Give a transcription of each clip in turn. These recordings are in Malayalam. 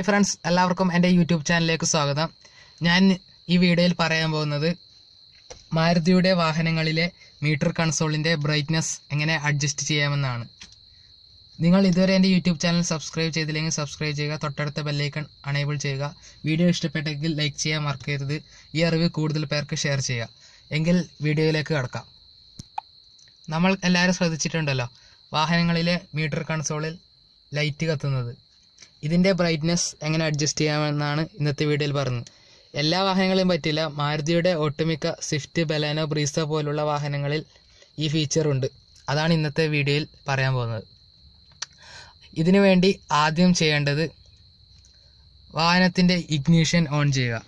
ഫ്രണ്ട്സ് എല്ലാവർക്കും എൻ്റെ യൂട്യൂബ് ചാനലിലേക്ക് സ്വാഗതം ഞാൻ ഈ വീഡിയോയിൽ പറയാൻ പോകുന്നത് മാരുതിയുടെ വാഹനങ്ങളിലെ മീറ്റർ കൺസോളിൻ്റെ ബ്രൈറ്റ്നസ് എങ്ങനെ അഡ്ജസ്റ്റ് ചെയ്യാമെന്നാണ് നിങ്ങൾ ഇതുവരെ എൻ്റെ യൂട്യൂബ് ചാനൽ സബ്സ്ക്രൈബ് ചെയ്തില്ലെങ്കിൽ സബ്സ്ക്രൈബ് ചെയ്യുക തൊട്ടടുത്ത ബെല്ലൈക്കൺ അണേബിൾ ചെയ്യുക വീഡിയോ ഇഷ്ടപ്പെട്ടെങ്കിൽ ലൈക്ക് ചെയ്യാൻ മറക്കരുത് ഈ അറിവ് കൂടുതൽ പേർക്ക് ഷെയർ ചെയ്യുക എങ്കിൽ വീഡിയോയിലേക്ക് കടക്കാം നമ്മൾ എല്ലാവരും ശ്രദ്ധിച്ചിട്ടുണ്ടല്ലോ വാഹനങ്ങളിലെ മീറ്റർ കൺസോളിൽ ലൈറ്റ് കത്തുന്നത് ഇതിൻ്റെ ബ്രൈറ്റ്നസ് എങ്ങനെ അഡ്ജസ്റ്റ് ചെയ്യാമെന്നാണ് ഇന്നത്തെ വീഡിയോയിൽ പറഞ്ഞത് എല്ലാ വാഹനങ്ങളെയും പറ്റില്ല മാരുതിയുടെ ഒട്ടുമിക്ക സ്വിഫ്റ്റ് ബലാനോ ബ്രീസ പോലുള്ള വാഹനങ്ങളിൽ ഈ ഫീച്ചർ ഉണ്ട് അതാണ് ഇന്നത്തെ വീഡിയോയിൽ പറയാൻ പോകുന്നത് ഇതിനു വേണ്ടി ആദ്യം ചെയ്യേണ്ടത് വാഹനത്തിൻ്റെ ഇഗ്നീഷൻ ഓൺ ചെയ്യുക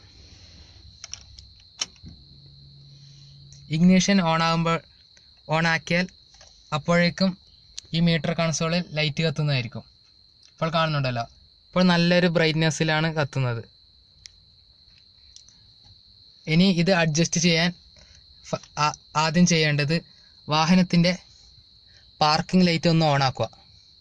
ഇഗ്നീഷൻ ഓൺ ആകുമ്പോൾ ഓൺ ആക്കിയാൽ അപ്പോഴേക്കും ഈ മീറ്റർ കൺസോളിൽ ലൈറ്റ് കത്തുന്നതായിരിക്കും ഇപ്പോൾ കാണുന്നുണ്ടല്ലോ ഇപ്പോൾ നല്ലൊരു ബ്രൈറ്റ്നെസ്സിലാണ് കത്തുന്നത് ഇനി ഇത് അഡ്ജസ്റ്റ് ചെയ്യാൻ ഫ- ആ- ആദ്യം ചെയ്യേണ്ടത് വാഹനത്തിൻ്റെ പാർക്കിംഗ് ലൈറ്റ് ഒന്ന് ഓൺ ആക്കുക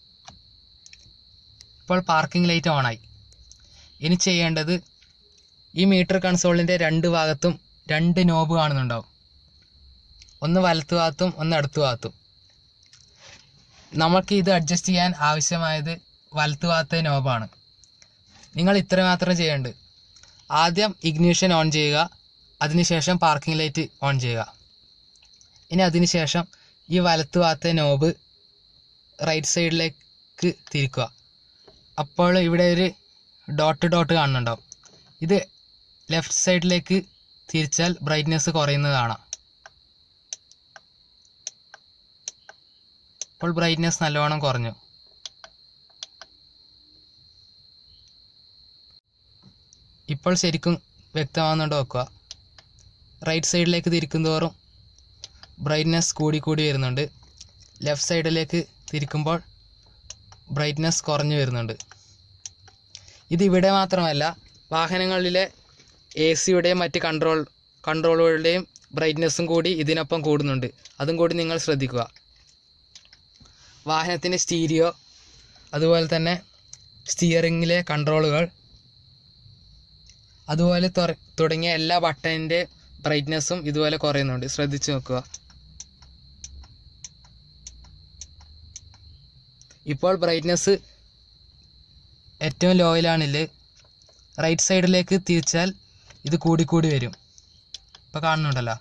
ഇപ്പോൾ പാർക്കിംഗ് ലൈറ്റ് ഓണായി ഇനി ചെയ്യേണ്ടത് ഈ മീറ്റർ കൺസോളിൻ്റെ രണ്ട് ഭാഗത്തും രണ്ട് നോബ് കാണുന്നുണ്ടാവും ഒന്ന് വലത്തു ഭാഗത്തും ഒന്ന് ഇടത്തു ഭാഗത്തും നമുക്ക് ഇത് അഡ്ജസ്റ്റ് ചെയ്യാൻ ആവശ്യമായത് വലത്തു ഭാഗത്തെ നോബാണ് നിങ്ങൾ ഇത്ര മാത്രം ചെയ്യേണ്ടത് ആദ്യം ഇഗ്നീഷൻ ഓൺ ചെയ്യുക അതിനുശേഷം പാർക്കിംഗ് ലൈറ്റ് ഓൺ ചെയ്യുക ഇനി അതിനുശേഷം ഈ വലത്തു ഭാഗത്തെ നോബ് റൈറ്റ് സൈഡിലേക്ക് തിരിക്കുക അപ്പോൾ ഇവിടെ ഒരു ഡോട്ട് ഡോട്ട് കാണുന്നുണ്ടാവും ഇത് ലെഫ്റ്റ് സൈഡിലേക്ക് തിരിച്ചാൽ ബ്രൈറ്റ്നെസ് കുറയുന്നത് കാണാം ഇപ്പോൾ ബ്രൈറ്റ്നെസ് നല്ലോണം കുറഞ്ഞു ഇപ്പോൾ ശരിക്കും വ്യക്തമാകുന്നുണ്ട് നോക്കുക റൈറ്റ് സൈഡിലേക്ക് തിരിക്കുന്തോറും ബ്രൈറ്റ്നെസ് കൂടി കൂടി വരുന്നുണ്ട് ലെഫ്റ്റ് സൈഡിലേക്ക് തിരിക്കുമ്പോൾ ബ്രൈറ്റ്നെസ് കുറഞ്ഞു വരുന്നുണ്ട് ഇത് ഇവിടെ മാത്രമല്ല വാഹനങ്ങളിലെ എ സിയുടെയും മറ്റ് കൺട്രോൾ കൺട്രോളുകളുടെയും ബ്രൈറ്റ്നെസ്സും കൂടി ഇതിനൊപ്പം കൂടുന്നുണ്ട് അതും കൂടി നിങ്ങൾ ശ്രദ്ധിക്കുക വാഹനത്തിൻ്റെ സ്റ്റീരിയോ അതുപോലെ തന്നെ സ്റ്റിയറിങ്ങിലെ കൺട്രോളുകൾ അതുപോലെ തൊറ- തുടങ്ങിയ എല്ലാ ബട്ടണിൻ്റെ ബ്രൈറ്റ്നെസ്സും ഇതുപോലെ കുറയുന്നുണ്ട് ശ്രദ്ധിച്ചു നോക്കുക ഇപ്പോൾ ബ്രൈറ്റ്നെസ് ഏറ്റവും ലോയിലാണില്ലേ റൈറ്റ് സൈഡിലേക്ക് തിരിച്ചാൽ ഇത് കൂടിക്കൂടി വരും ഇപ്പോൾ കാണുന്നുണ്ടല്ലോ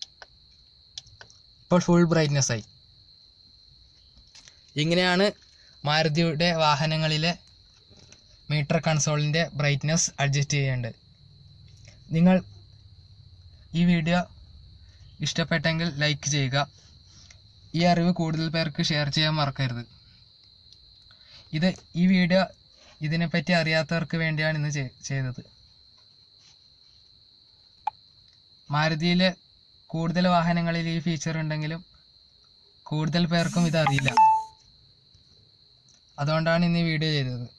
ഇപ്പോൾ ഫുൾ ബ്രൈറ്റ്നെസ് ആയി ഇങ്ങനെയാണ് മാരുതിയുടെ വാഹനങ്ങളിലെ മീറ്റർ കൺസോളിൻ്റെ ബ്രൈറ്റ്നെസ് അഡ്ജസ്റ്റ് ചെയ്യേണ്ടത് നിങ്ങൾ ഈ വീഡിയോ ഇഷ്ടപ്പെട്ടെങ്കിൽ ലൈക്ക് ചെയ്യുക ഈ അറിവ് കൂടുതൽ പേർക്ക് ഷെയർ ചെയ്യാൻ മറക്കരുത് ഇത് ഈ വീഡിയോ ഇതിനെപ്പറ്റി അറിയാത്തവർക്ക് വേണ്ടിയാണ് ഇന്ന് ചെയ്- ചെയ്തത് മാരുതിയിലെ കൂടുതൽ വാഹനങ്ങളിൽ ഈ ഫീച്ചർ ഉണ്ടെങ്കിലും കൂടുതൽ പേർക്കും ഇത് അറിയില്ല അതുകൊണ്ടാണ് ഇന്ന് ഈ വീഡിയോ ചെയ്തത്